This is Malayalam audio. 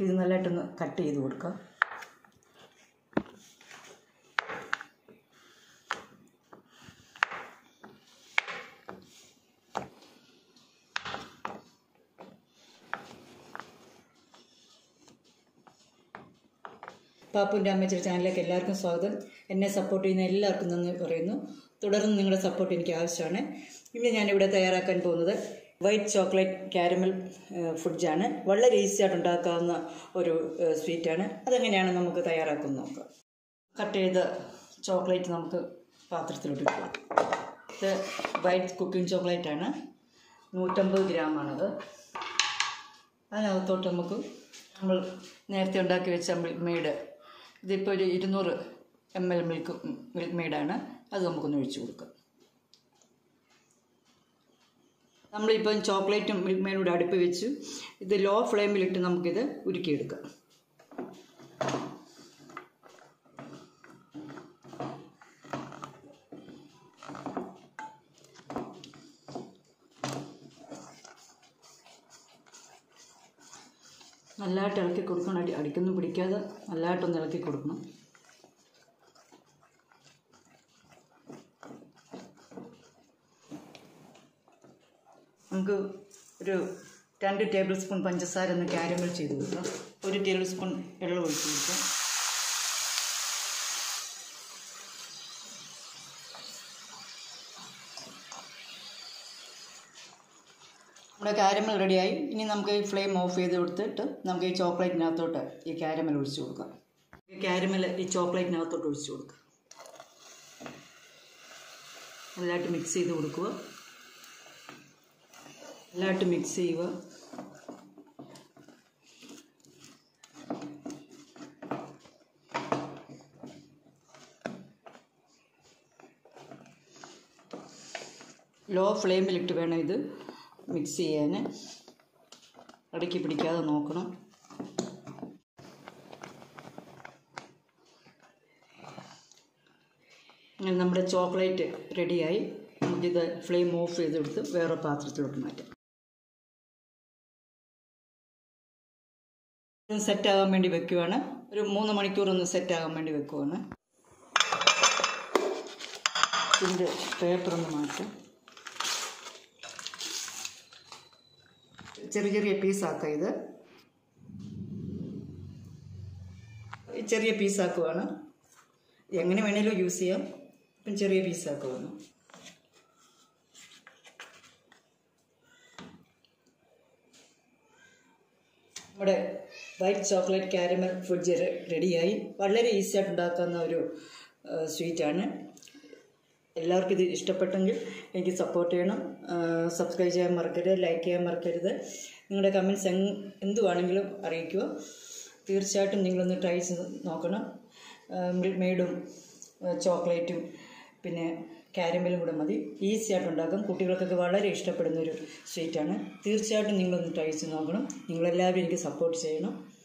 ഇത് നല്ലതായിട്ടൊന്ന് കട്ട് ചെയ്ത് കൊടുക്കാം പാപ്പുൻ്റെ അമ്മച്ചിയുടെ ചാനലിലേക്ക് എല്ലാവർക്കും സ്വാഗതം എന്നെ സപ്പോർട്ട് ചെയ്യുന്ന എല്ലാവർക്കും നന്ദി പറയുന്നു തുടർന്ന് നിങ്ങളുടെ സപ്പോർട്ട് എനിക്ക് ആവശ്യമാണ് ഇന്ന് ഞാനിവിടെ തയ്യാറാക്കാൻ പോകുന്നത് വൈറ്റ് ചോക്ലേറ്റ് കാരമൽ ഫുഡ്ജാണ് വളരെ ഈസി ആയിട്ട് ഉണ്ടാക്കാവുന്ന ഒരു ഏഹ്, സ്വീറ്റാണ് അതെങ്ങനെയാണ് നമുക്ക് തയ്യാറാക്കുന്നത് നോക്കാം കട്ട് ചെയ്ത ചോക്ലേറ്റ് നമുക്ക് പാത്രത്തിലോട്ട് ഇട്ട് കൊടുക്കാം ഇത് വൈറ്റ് കുക്കിംഗ് ചോക്ലേറ്റാണ് നൂറ്റമ്പത് ഗ്രാമാണത് അതിനകത്തോട്ട് നമുക്ക് നമ്മൾ നേരത്തെ ഉണ്ടാക്കി വെച്ച മിൽക്ക് മെയ്ഡ് ഇതിപ്പോൾ ഒരു ഇരുന്നൂറ് എം എൽ മിൽക്ക് മിൽക്ക് മെയ്ഡാണ് അത് നമുക്കൊന്ന് ഒഴിച്ചു കൊടുക്കാം നമ്മളിപ്പം ചോക്ലേറ്റും മിൽക്ക് മെയ്ഡും കൂടെ അടുപ്പ് വെച്ചു ഇത് ലോ ഫ്ലെയിമിലിട്ട് നമുക്കിത് ഉരുക്കിയെടുക്കാം നല്ലതായിട്ട് ഇളക്കി കൊടുക്കണം അടി അടിക്കൊന്നും പിടിക്കാതെ നല്ലതായിട്ടൊന്ന് ഇളക്കി കൊടുക്കണം നമുക്ക് ഒരു രണ്ട് ടേബിൾ സ്പൂൺ പഞ്ചസാര ഒന്ന് കാരമൽ ചെയ്ത് കൊടുക്കാം ഒരു ടേബിൾ സ്പൂൺ വെള്ളം ഒഴിച്ച് കൊടുക്കാം നമ്മുടെ കാരമൽ റെഡിയായി ഇനി നമുക്ക് ഈ ഫ്ലെയിം ഓഫ് ചെയ്ത് കൊടുത്തിട്ട് നമുക്ക് ഈ ചോക്ലേറ്റിനകത്തോട്ട് ഈ കാരമൽ ഒഴിച്ചു കൊടുക്കാം ഈ കാരമൽ ഈ ചോക്ലേറ്റിനകത്തോട്ട് ഒഴിച്ചു കൊടുക്കാം നല്ലതായിട്ട് മിക്സ് ചെയ്ത് കൊടുക്കുക നല്ലതായിട്ട് മിക്സ് ചെയ്യുക ലോ ഫ്ലെയിമിലിട്ട് വേണം ഇത് മിക്സ് ചെയ്യാൻ ഇടയ്ക്ക് പിടിക്കാതെ നോക്കണം അങ്ങനെ നമ്മുടെ ചോക്ലേറ്റ് റെഡിയായി നമുക്കിത് ഫ്ലെയിം ഓഫ് ചെയ്തെടുത്ത് വേറെ പാത്രത്തിലോട്ട് മാറ്റാം സെറ്റാകാൻ വേണ്ടി വെക്കുവാണ് ഒരു മൂന്ന് മണിക്കൂർ ഒന്ന് സെറ്റാകാൻ വേണ്ടി വെക്കുവാണ് ഇതിൻ്റെ പേപ്പർ ഒന്ന് മാറ്റാം ചെറിയ ചെറിയ പീസാക്കാം ഇത് ചെറിയ പീസാക്കുവാണ് എങ്ങനെ വേണേലും യൂസ് ചെയ്യാം ഇപ്പം ചെറിയ പീസാക്കുവാണ് നമ്മുടെ വൈറ്റ് ചോക്ലേറ്റ് കാരമൽ ഫുഡ് റെഡിയായി വളരെ ഈസി ആയിട്ട് ഉണ്ടാക്കാവുന്ന ഒരു സ്വീറ്റാണ് എല്ലാവർക്കും ഇത് ഇഷ്ടപ്പെട്ടെങ്കിൽ എനിക്ക് സപ്പോർട്ട് ചെയ്യണം സബ്സ്ക്രൈബ് ചെയ്യാൻ മറക്കരുത് ലൈക്ക് ചെയ്യാൻ മറക്കരുത് നിങ്ങളുടെ കമൻസ് എങ് എന്തുവാണെങ്കിലും അറിയിക്കുക തീർച്ചയായിട്ടും നിങ്ങളൊന്ന് ട്രൈ ചെയ്ത് നോക്കണം മിൽക്ക് മെയ്ഡും ചോക്ലേറ്റും പിന്നെ കാരമലും കൂടെ മതി ഈസി ആയിട്ട് ഉണ്ടാക്കും കുട്ടികൾക്കൊക്കെ വളരെ ഇഷ്ടപ്പെടുന്ന ഒരു സ്വീറ്റാണ് തീർച്ചയായിട്ടും നിങ്ങളൊന്ന് ട്രൈ ചെയ്ത് നോക്കണം നിങ്ങളെല്ലാവരും എനിക്ക് സപ്പോർട്ട് ചെയ്യണം